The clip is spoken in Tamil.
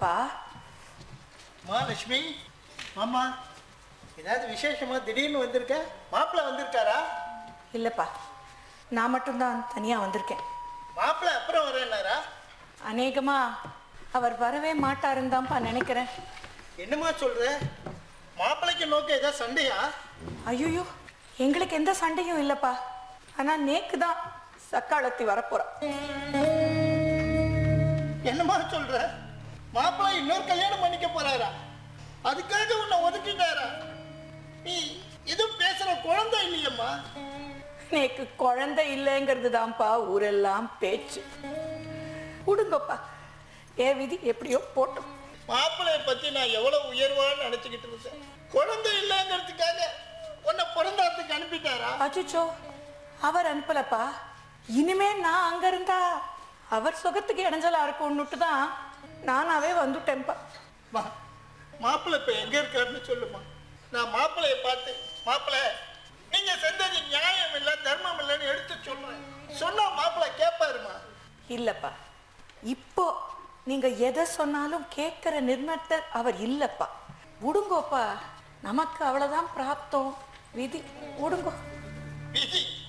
விடுங்கப்பா அம்மா லட்சுமி மாமா ஏதாவது விசேஷமா திடீர்னு வந்திருக்க மாப்பிள்ளை வந்திருக்காரா இல்லைப்பா நான் மட்டும்தான் தனியாக வந்திருக்கேன் மாப்பிள்ளை அப்புறம் வரேன்னாரா அநேகமா அவர் வரவே மாட்டாருன்னு தான்ப்பா நினைக்கிறேன் என்னம்மா சொல்ற மாப்பிள்ளைக்கு நோக்க ஏதாவது சண்டையா ஐயோ எங்களுக்கு எந்த சண்டையும் இல்லைப்பா ஆனால் நேக்கு தான் சக்காலத்தி வரப்போறா என்னம்மா சொல்ற மாப்பிள்ளை இன்னொரு கல்யாணம் பண்ணிக்க போறாரா அதுக்காக உன்னை ஒதுக்கிட்டாரா நீ எதுவும் பேசுற குழந்தை இல்லையம்மா நேக்கு குழந்தை இல்லைங்கிறது தான்ப்பா ஊரெல்லாம் பேச்சு விடுங்கப்பா ஏ விதி எப்படியோ போட்டோம் மாப்பிள்ளைய பத்தி நான் எவ்வளவு உயர்வான்னு நினைச்சுக்கிட்டு இருந்தேன் குழந்தை இல்லைங்கிறதுக்காக உன்னை பிறந்தாத்துக்கு அனுப்பிட்டாரா அச்சுச்சோ அவர் அனுப்பலப்பா இனிமே நான் அங்க இருந்தா அவர் சுகத்துக்கு இடைஞ்சலா இருக்கும்னுட்டு தான் நானாவே வந்துட்டேன்ப்பா மா மாப்பிள்ளை இப்ப எங்க இருக்காருன்னு சொல்லுமா நான் மாப்பிள்ளைய பார்த்து மாப்பிள்ளை நீங்க செஞ்சது நியாயம் இல்லை தர்மம் இல்லைன்னு எடுத்து சொல்றேன் சொன்னா மாப்பிள்ளை கேட்பாருமா இல்லப்பா இப்போ நீங்க எதை சொன்னாலும் கேட்கிற நிர்ணயத்தை அவர் இல்லப்பா விடுங்கோப்பா நமக்கு அவ்வளவுதான் பிராப்தம் விதி விடுங்கோ விதி